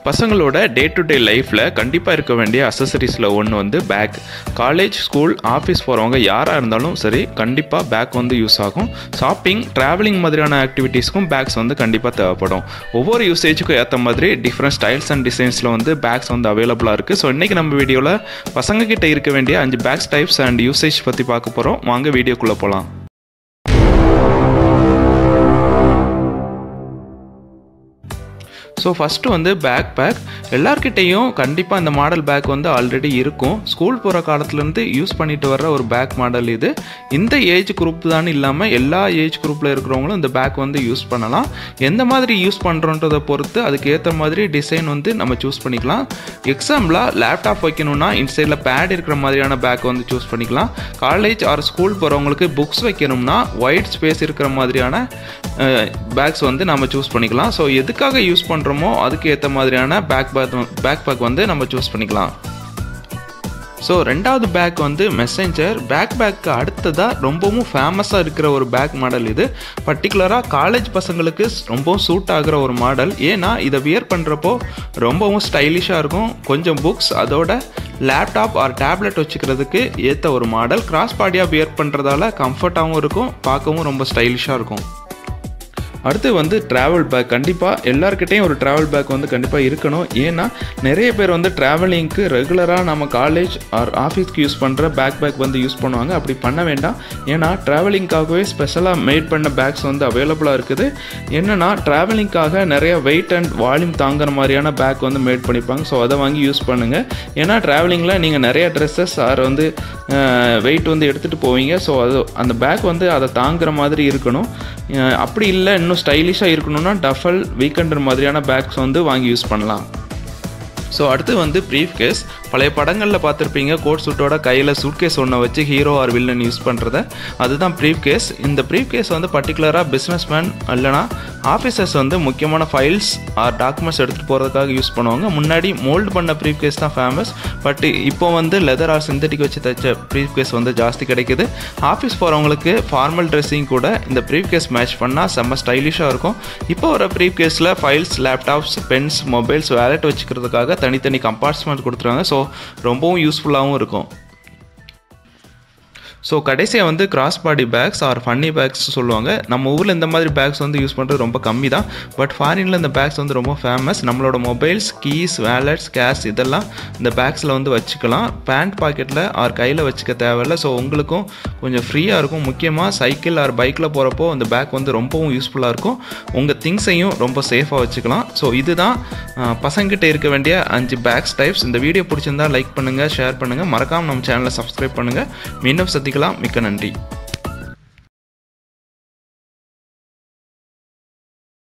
பசங்களோட day to day லைஃப்பில் கண்டிப்பாக இருக்க வேண்டிய அசசரிஸில் ஒன்று வந்து பேக் காலேஜ் ஸ்கூல் ஆஃபீஸ் போகிறவங்க யாராக இருந்தாலும் சரி கண்டிப்பாக பேக் வந்து யூஸ் ஆகும் ஷாப்பிங் ட்ராவலிங் மாதிரியான ஆக்டிவிட்டீஸ்க்கும் பேக்ஸ் வந்து கண்டிப்பாக தேவைப்படும் ஒவ்வொரு யூசேஜுக்கும் ஏற்ற மாதிரி டிஃப்ரெண்ட் ஸ்டைல்ஸ் அண்ட் டிசைன்ஸில் வந்து பேக்ஸ் வந்து அவைலபிளாக இருக்குது ஸோ இன்றைக்கி நம்ம வீடியோவில் பசங்க கிட்ட இருக்க வேண்டிய அஞ்சு பேக்ஸ் டைப்ஸ் அண்ட் யூசேஜ் பற்றி பார்க்க போகிறோம் வாங்க வீடியோக்குள்ளே போகலாம் ஸோ ஃபஸ்ட்டு வந்து பேக் பேக் எல்லார்கிட்டேயும் கண்டிப்பாக இந்த மாடல் பேக் வந்து ஆல்ரெடி இருக்கும் ஸ்கூல் போகிற காலத்துலேருந்து யூஸ் பண்ணிட்டு வர்ற ஒரு பேக் மாடல் இது இந்த ஏஜ் குரூப் தான் இல்லாமல் எல்லா ஏஜ் குரூப்பில் இருக்கிறவங்களும் இந்த பேக் வந்து யூஸ் பண்ணலாம் எந்த மாதிரி யூஸ் பண்ணுறோன்றதை பொறுத்து அதுக்கு ஏற்ற மாதிரி டிசைன் வந்து நம்ம சூஸ் பண்ணிக்கலாம் எக்ஸாம்பிளாக லேப்டாப் வைக்கணும்னா இன்சைடில் பேட் இருக்கிற மாதிரியான பேக் வந்து சூஸ் பண்ணிக்கலாம் காலேஜ் ஆர் ஸ்கூல் போகிறவங்களுக்கு புக்ஸ் வைக்கணும்னா ஒயிட் ஸ்பேஸ் இருக்கிற மாதிரியான பேக்ஸ் வந்து நம்ம சூஸ் பண்ணிக்கலாம் ஸோ எதுக்காக யூஸ் பண்ணுறோமோ அதுக்கு ஏற்ற மாதிரியான பேக் பேக் பேக் பேக் வந்து நம்ம சூஸ் பண்ணிக்கலாம் ஸோ ரெண்டாவது பேக் வந்து மெசேஞ்சர் பேக் பேக்கு அடுத்ததாக ரொம்பவும் ஃபேமஸாக இருக்கிற ஒரு பேக் மாடல் இது பர்டிகுலராக காலேஜ் பசங்களுக்கு ரொம்பவும் சூட் ஆகிற ஒரு மாடல் ஏன்னா இதை வியர் பண்ணுறப்போ ரொம்பவும் ஸ்டைலிஷாக இருக்கும் கொஞ்சம் புக்ஸ் அதோட லேப்டாப் ஆர் டேப்லெட் வச்சுக்கிறதுக்கு ஏற்ற ஒரு மாடல் கிராஸ் பாடியாக வியர் பண்ணுறதால கம்ஃபர்ட்டாகவும் இருக்கும் பார்க்கவும் ரொம்ப ஸ்டைலிஷாக இருக்கும் அடுத்து வந்து ட்ராவல் பேக் கண்டிப்பாக எல்லாருக்கிட்டையும் ஒரு ட்ராவல் பேக் வந்து கண்டிப்பாக இருக்கணும் ஏன்னா நிறைய பேர் வந்து ட்ராவலிங்க்கு ரெகுலராக நம்ம காலேஜ் ஆர் ஆஃபீஸ்க்கு யூஸ் பண்ணுற பேக் பேக் வந்து யூஸ் பண்ணுவாங்க அப்படி பண்ண வேண்டாம் ஏன்னா ட்ராவலிங்காகவே ஸ்பெஷலாக மேட் பண்ண பேக்ஸ் வந்து அவைலபிளாக இருக்குது என்னென்னா ட்ராவலிங்காக நிறைய வெயிட் அண்ட் வால்யூம் தாங்குற மாதிரியான பேக் வந்து மேட் பண்ணிப்பாங்க ஸோ அதை வாங்கி யூஸ் பண்ணுங்கள் ஏன்னா ட்ராவலிங்கில் நீங்கள் நிறைய ட்ரெஸ்ஸஸ் ஆர் வந்து வெயிட் வந்து எடுத்துகிட்டு போவீங்க ஸோ அது அந்த பேக் வந்து அதை தாங்குற மாதிரி இருக்கணும் அப்படி இல்லை இன்னும் ஸ்டைலிஷாக இருக்கணும்னா டஃபல் வீக்கெண்டர் மாதிரியான பேக்ஸ் வந்து வாங்கி யூஸ் பண்ணலாம் ஸோ அடுத்து வந்து ப்ரீஃப் கேஸ் பழைய படங்களில் பார்த்துருப்பீங்க கோட் சூட்டோட கையில் சூட் கேஸ் ஒன்றை வச்சு ஹீரோ ஆர் வில்லன் யூஸ் பண்ணுறத அதுதான் ப்ரீஃப் கேஸ் இந்த ப்ரீஃப் கேஸ் வந்து பர்டிகுலராக பிஸ்னஸ் மேன் இல்லைனா ஆஃபீஸர்ஸ் வந்து முக்கியமான ஃபைல்ஸ் ஆர் டாக்குமெண்ட்ஸ் எடுத்துகிட்டு போகிறதுக்காக யூஸ் பண்ணுவாங்க முன்னாடி மோல்டு பண்ண ப்ரீஃப் கேஸ் தான் ஃபேமஸ் பட் இப்போ வந்து லெதர் ஆர் சிந்தட்டிக் வச்சு தைச்ச ப்ரீஃப் கேஸ் வந்து ஜாஸ்தி கிடைக்குது ஆஃபீஸ் போகிறவங்களுக்கு ஃபார்மல் ட்ரெஸ்ஸிங் கூட இந்த ப்ரீஃப் கேஸ் மேட்ச் பண்ணால் செம்ம ஸ்டைலிஷாக இருக்கும் இப்போ வர ப்ரீஃப் கேஸில் files laptops pens mobiles wallet வச்சுக்கிறதுக்காக தனித்தனி கம்பார்ட்மெண்ட் கொடுத்துருவாங்க ஸோ ரொம்பவும் யூஸ்ஃபுல்லாகவும் இருக்கும் ஸோ கடைசியாக வந்து cross body bags or fanny bags சொல்லுவாங்க நம்ம ஊரில் இந்த மாதிரி பேக்ஸ் வந்து யூஸ் பண்ணுறது ரொம்ப கம்மி தான் பட் ஃபாரினில் இந்த பேக்ஸ் வந்து ரொம்ப ஃபேமஸ் நம்மளோட மொபைல்ஸ் கீஸ் வேலட்ஸ் கேஷ் இதெல்லாம் இந்த பேக்ஸில் வந்து வச்சுக்கலாம் பேண்ட் பாக்கெட்டில் ஆர் கையில் வச்சுக்க தேவையில்ல ஸோ உங்களுக்கும் கொஞ்சம் ஃப்ரீயாக இருக்கும் முக்கியமாக சைக்கிள் ஆர் பைக்கில் போகிறப்போ அந்த பேக் வந்து ரொம்பவும் யூஸ்ஃபுல்லாக இருக்கும் உங்கள் திங்ஸையும் ரொம்ப சேஃபாக வச்சுக்கலாம் ஸோ இதுதான் பசங்கிட்ட இருக்க வேண்டிய அஞ்சு பேக்ஸ் டைப்ஸ் இந்த வீடியோ பிடிச்சிருந்தா லைக் பண்ணுங்கள் ஷேர் பண்ணுங்கள் மறக்காமல் நம்ம சேனலை சப்ஸ்கிரைப் பண்ணுங்கள் மீண்டும் சந்திக்கலாம் மிக்க நன்றி